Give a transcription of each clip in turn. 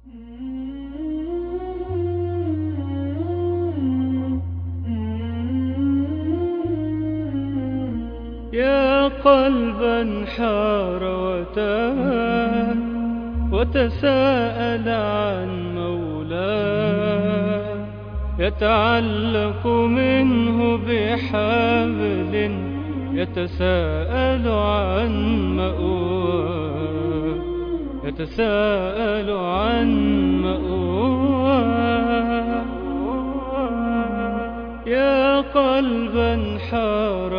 يا قلبا حار وتاه وتساءل عن مولاه يتعلق منه بحبل يتساءل عن مأواه يتساءل عن مأواه يا قلبا حار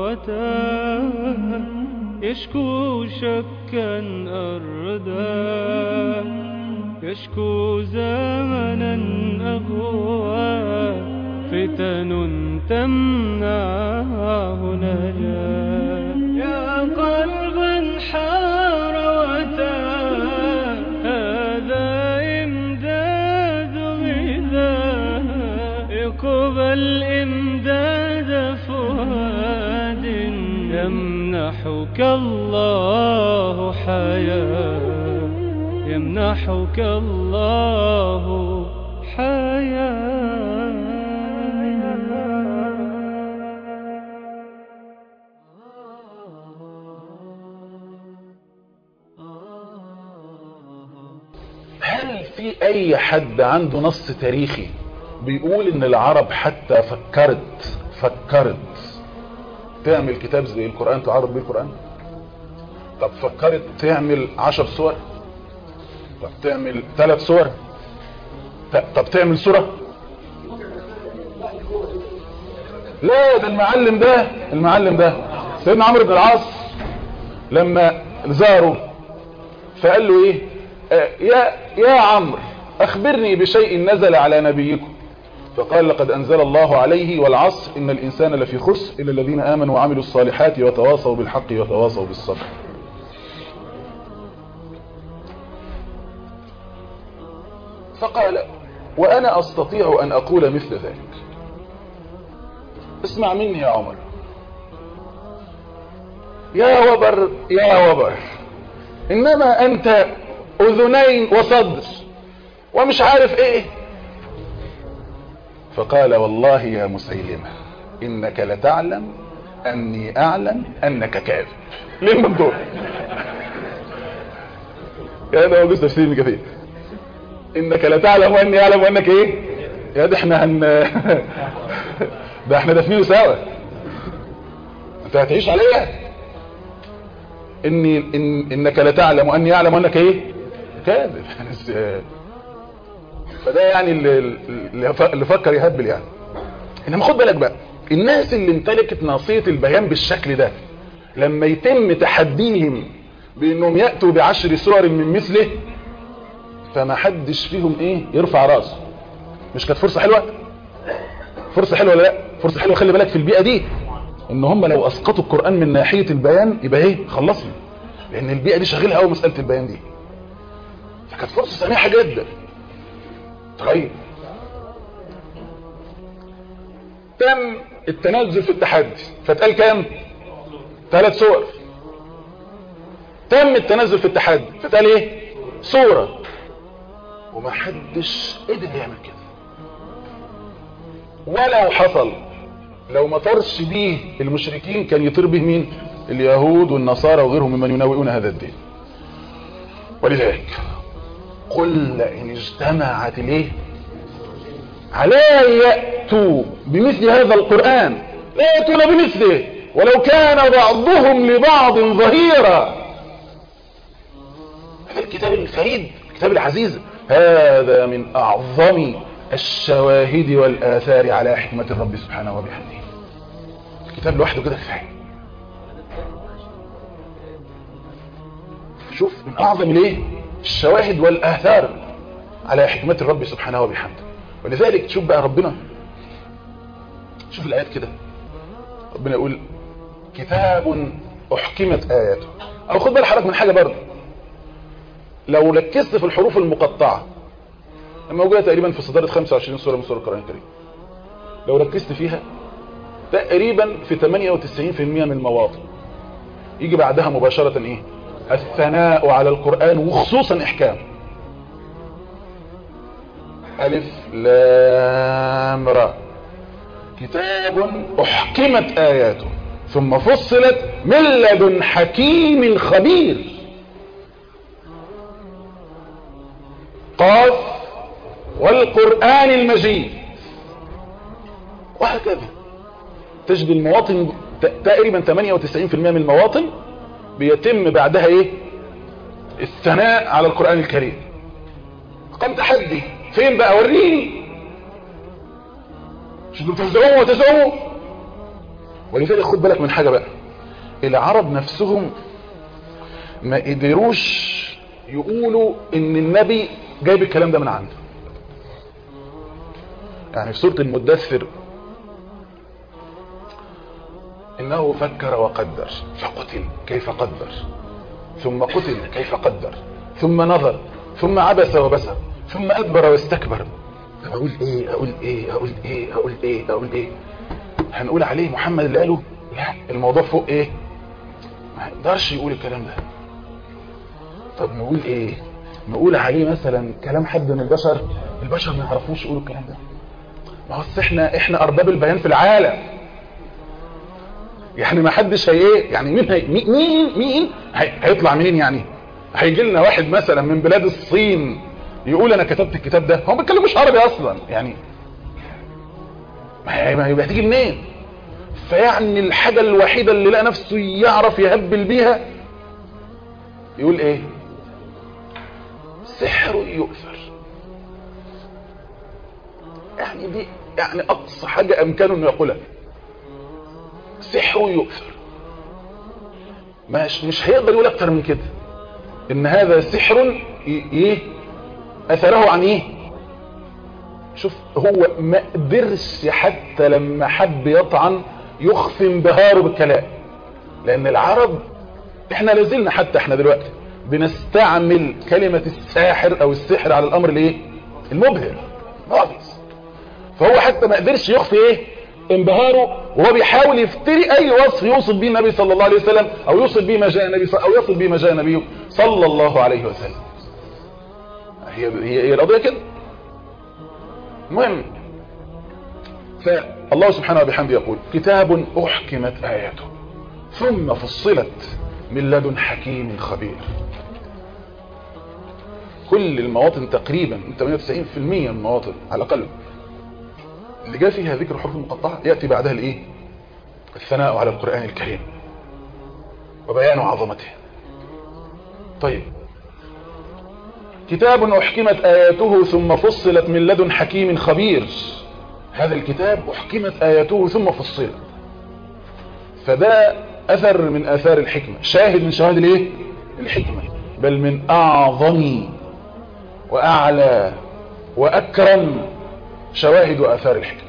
وتاه يشكو شكا أرداه يشكو زمنا أغواه فتن تمنعه نجاه يا قلبا حار وتاه هذا إمداد غذاه اقبل إمداد فؤاد يمنحك الله حياة يمنحك الله حياة هل في اي حد عنده نص تاريخي بيقول ان العرب حتى فكرت فكرت تعمل كتاب زي القرآن تعرض بيه القرآن طب فكرت تعمل عشر صور طب تعمل ثلاث صور ط- طب تعمل سورة لا ده المعلم ده المعلم ده سيدنا عمرو بن العاص لما زاروا فقال له ايه آه، يا يا عمرو اخبرني بشيء نزل على نبيكم فقال لقد انزل الله عليه والعصر ان الانسان لفي خسر الا الذين امنوا وعملوا الصالحات وتواصوا بالحق وتواصوا بالصبر فقال وانا استطيع ان اقول مثل ذلك اسمع مني يا عمر يا وبر يا وبر انما انت اذنين وصدر ومش عارف ايه فقال والله يا مسيلمة انك لتعلم اني اعلم انك كاذب ليه الموضوع يا ده موجود تفسير ابن كثير انك لتعلم واني اعلم وانك ايه يا ده احنا هن ده احنا دافنينه سوا انت هتعيش عليا اني إن انك لتعلم واني اعلم وانك ايه كاذب فده يعني اللي, اللي فكر يهبل يعني انما خد بالك بقى الناس اللي امتلكت ناصية البيان بالشكل ده لما يتم تحديهم بانهم يأتوا بعشر سور من مثله فما حدش فيهم ايه يرفع راسه مش كانت فرصة حلوة فرصة حلوة ولا لا فرصة حلوة خلي بالك في البيئة دي ان هم لو اسقطوا القرآن من ناحية البيان يبقى ايه خلصنا لان البيئة دي شغالة قوي مسألة البيان دي فكانت فرصة سميحة جدا طيب تم التنزل في التحدي فتقال كام ثلاث صور تم التنزل في التحدي فتقال ايه صورة وما حدش قدر يعمل كده ولو حصل لو ما طرش بيه المشركين كان يطير به مين اليهود والنصارى وغيرهم ممن ينوئون هذا الدين ولذلك قل إن اجتمعت ليه على يأتوا بمثل هذا القرآن لا يأتون بمثله ولو كان بعضهم لبعض ظهيرا هذا الكتاب الفريد الكتاب العزيز هذا من أعظم الشواهد والآثار على حكمة الرب سبحانه وبحمده الكتاب لوحده كده كفاية شوف من أعظم ليه الشواهد والآثار على حكمة الرب سبحانه وبحمده ولذلك تشوف بقى ربنا شوف الآيات كده ربنا يقول كتاب أحكمت آياته أو خد بال حضرتك من حاجة برضه لو ركزت في الحروف المقطعة موجودة تقريبا في صدارة 25 سورة من سورة القرآن الكريم لو ركزت فيها تقريبا في 98% من المواطن يجي بعدها مباشرة ايه الثناء على القرآن وخصوصا احكام ألف لام را كتاب أحكمت آياته ثم فصلت من لدن حكيم خبير قاف والقرآن المجيد وهكذا تجد المواطن تقريبا 98% من المواطن بيتم بعدها ايه الثناء على القرآن الكريم قام تحدي فين بقى وريني مش انتوا بتهزقوه وتزقوه ولذلك خد بالك من حاجة بقى العرب نفسهم ما قدروش يقولوا ان النبي جايب الكلام ده من عنده يعني في سورة المدثر انه فكر وقدر فقتل كيف قدر ثم قتل كيف قدر ثم نظر ثم عبس وبسر ثم ادبر واستكبر اقول ايه اقول ايه اقول ايه اقول ايه اقول ايه هنقول عليه محمد اللي قاله لا الموضوع فوق ايه ما يقدرش يقول الكلام ده طب نقول ايه نقول عليه مثلا كلام حد من البشر البشر ما يعرفوش يقولوا الكلام ده ما هو احنا احنا ارباب البيان في العالم يعني ما حدش هي ايه يعني مين هي مين مين هي هيطلع منين يعني هيجي لنا واحد مثلا من بلاد الصين يقول انا كتبت الكتاب ده هو ما بيتكلموش عربي اصلا يعني ما هي هتيجي منين فيعني الحاجة الوحيدة اللي لقى نفسه يعرف يهبل بيها يقول ايه سحر يؤثر يعني دي يعني اقصى حاجة امكانه انه يقولها سحر يؤثر مش مش هيقدر يقول اكتر من كده ان هذا سحر ايه اثره عن ايه شوف هو ما قدرش حتى لما حب يطعن يخفي انبهاره بالكلام لان العرب احنا لازلنا حتى احنا دلوقتي بنستعمل كلمة الساحر او السحر على الامر الايه المبهر ناقص فهو حتى ما قدرش يخفي ايه انبهاره وهو بيحاول يفتري اي وصف يوصف به النبي صلى الله عليه وسلم او يوصف به ما جاء النبي او يصف به ما جاء النبي صلى الله عليه وسلم هي هي, هي القضيه كده المهم فالله سبحانه وبحمده يقول كتاب احكمت اياته ثم فصلت من لدن حكيم خبير كل المواطن تقريبا 98% من المواطن على الاقل اللي جاء فيها ذكر الحروف المقطعة يأتي بعدها الايه الثناء على القرآن الكريم وبيان عظمته طيب كتاب أحكمت آياته ثم فصلت من لدن حكيم خبير هذا الكتاب أحكمت آياته ثم فصلت فده أثر من آثار الحكمة شاهد من شواهد الايه الحكمة بل من أعظم وأعلى وأكرم شواهد آثار الحكمة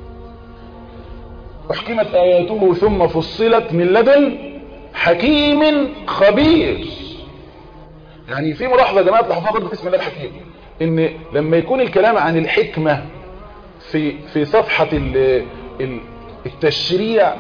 أحكمت آياته ثم فصلت من لدن حكيم خبير يعني في ملاحظة يا جماعة تلاحظوها برضه في اسم الله الحكيم ان لما يكون الكلام عن الحكمة في في صفحة التشريع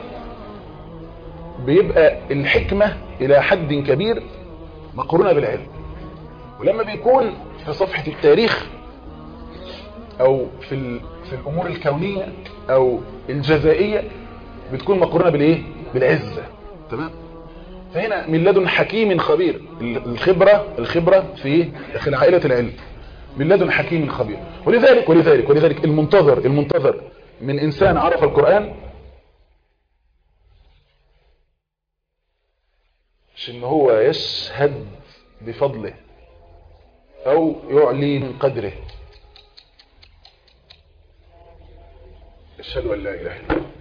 بيبقى الحكمة الى حد كبير مقرونة بالعلم ولما بيكون في صفحة التاريخ او في في الامور الكونية او الجزائية بتكون مقرونة بالايه بالعزة تمام فهنا من لدن حكيم خبير الخبرة الخبرة في داخل عائلة العلم من لدن حكيم خبير ولذلك ولذلك ولذلك المنتظر المنتظر من انسان عرف القرآن مش ان هو يشهد بفضله او يعلي من قدره اشهد ان لا اله الا الله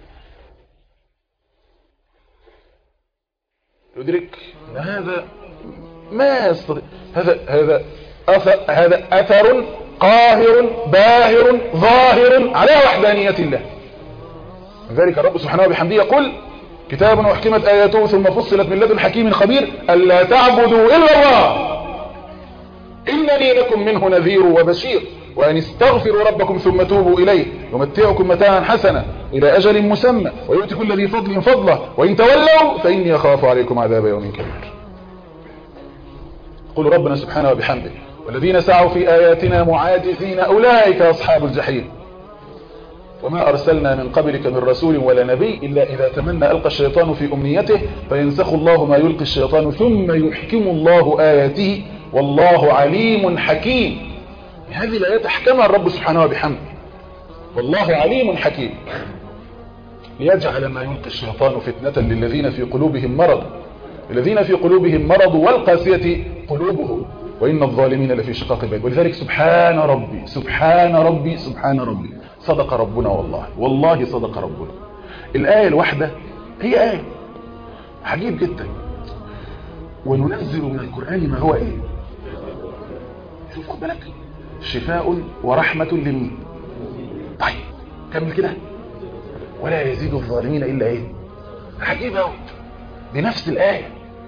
يدرك ان هذا ما يستطيع هذا هذا اثر هذا اثر قاهر باهر ظاهر على وحدانيه الله ذلك الرب سبحانه وبحمده يقول كتاب احكمت اياته ثم فصلت من لدن حكيم خبير الا تعبدوا الا الله انني لكم منه نذير وبشير وأن استغفروا ربكم ثم توبوا إليه يمتعكم متاعا حسنا إلى أجل مسمى ويؤتي كل ذي فضل فضله وإن تولوا فإني أخاف عليكم عذاب يوم كبير قل ربنا سبحانه وبحمده والذين سعوا في آياتنا معاجزين أولئك أصحاب الجحيم وما أرسلنا من قبلك من رسول ولا نبي إلا إذا تمنى ألقى الشيطان في أمنيته فينسخ الله ما يلقي الشيطان ثم يحكم الله آياته والله عليم حكيم هذه الآيات أحكمها الرب سبحانه وبحمده والله عليم حكيم ليجعل ما يلقي الشيطان فتنة للذين في قلوبهم مرض الذين في قلوبهم مرض والقاسية قلوبهم وإن الظالمين لفي شقاق بعيد ولذلك سبحان ربي سبحان ربي سبحان ربي صدق ربنا والله والله صدق ربنا الآية الواحدة هي آية عجيب جدا وننزل من القرآن ما هو إيه شوف خد بالك شفاء ورحمة لمين طيب كمل كده ولا يزيد الظالمين إلا إيه عجيب أوي بنفس الآية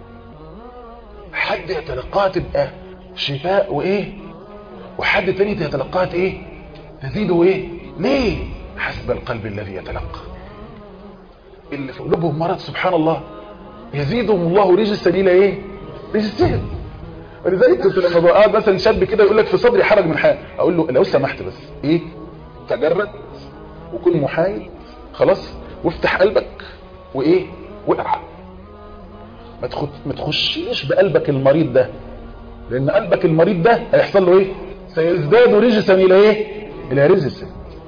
حد يتلقاها تبقى شفاء وإيه وحد تاني يتلقاها إيه تزيد إيه ليه حسب القلب الذي يتلقى اللي في قلوبهم مرض سبحان الله يزيدهم الله رجسا إلى إيه رجسين ولذلك كنت لما بقى مثلا شاب كده يقول لك في صدري حرج من حاجه اقول له لو سمحت بس ايه تجرد وكن محايد خلاص وافتح قلبك وايه واقرا ما تخش ما تخشيش بقلبك المريض ده لان قلبك المريض ده هيحصل له ايه سيزداد رجسا الى ايه الى رجس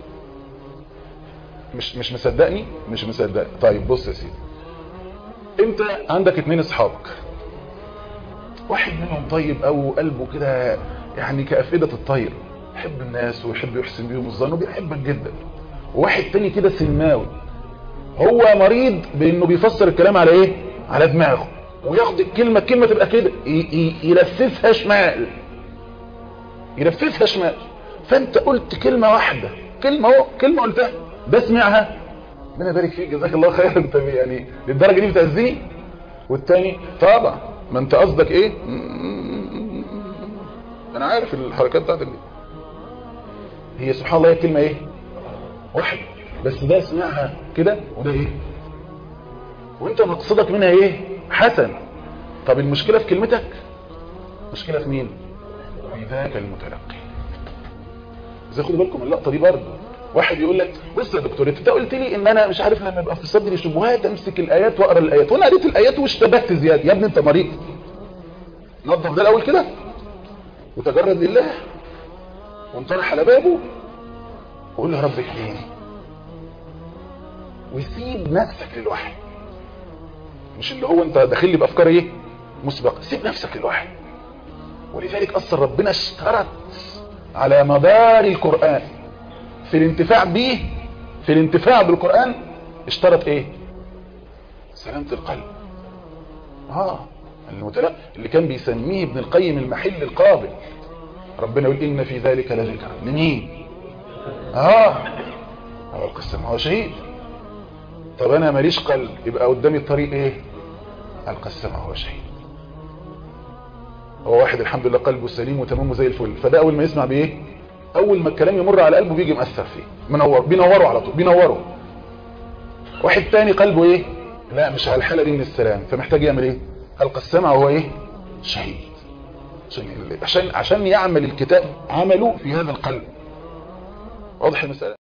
مش مش مصدقني مش مصدقني طيب بص يا سيدي انت عندك اتنين اصحابك واحد منهم طيب او قلبه كده يعني كأفئدة الطير يحب الناس ويحب يحسن بيهم الظن وبيحبك جدا وواحد تاني كده سلماوي هو مريض بانه بيفسر الكلام على ايه على دماغه وياخد الكلمة الكلمة تبقى كده يلففها شمال يلففها شمال فانت قلت كلمة واحدة كلمة اهو كلمة قلتها ده سمعها ربنا يبارك فيك جزاك الله خير انت يعني للدرجة دي بتأذيني والتاني طبعا ما انت قصدك ايه انا عارف الحركات بتاعتك دي هي سبحان الله هي الكلمة ايه واحد بس ده سمعها كده وده ايه وانت مقصدك منها ايه حسن طب المشكلة في كلمتك مشكلة في مين في ذاك المتلقي زي خدوا بالكم اللقطة دي برضه واحد يقول لك بص يا دكتور انت قلت لي ان انا مش عارف لما يبقى في صدري شبهات امسك الايات واقرا الايات وانا قريت الايات واشتبهت زياده يا ابني انت مريض نظف ده الاول كده وتجرد لله وانطرح على بابه وقول له يا رب اهديني وسيب نفسك للوحي مش اللي هو انت داخل لي بافكار ايه مسبقه سيب نفسك للوحي ولذلك اصلا ربنا اشترط على مدار القران في الانتفاع به في الانتفاع بالقرآن اشترط ايه سلامة القلب اه المتلقى اللي كان بيسميه ابن القيم المحل القابل ربنا يقول ان في ذلك لذكر لمين اه هو القسم هو شهيد طب انا ماليش قلب يبقى قدامي الطريق ايه القسم هو شهيد هو واحد الحمد لله قلبه سليم وتمامه زي الفل فده اول ما يسمع بايه اول ما الكلام يمر على قلبه بيجي مأثر فيه منور بينوره على طول بينوره واحد تاني قلبه ايه لا مش على الحالة دي من السلام فمحتاج يعمل ايه القى السمع وهو ايه شهيد عشان عشان يعمل الكتاب عمله في هذا القلب واضح المسألة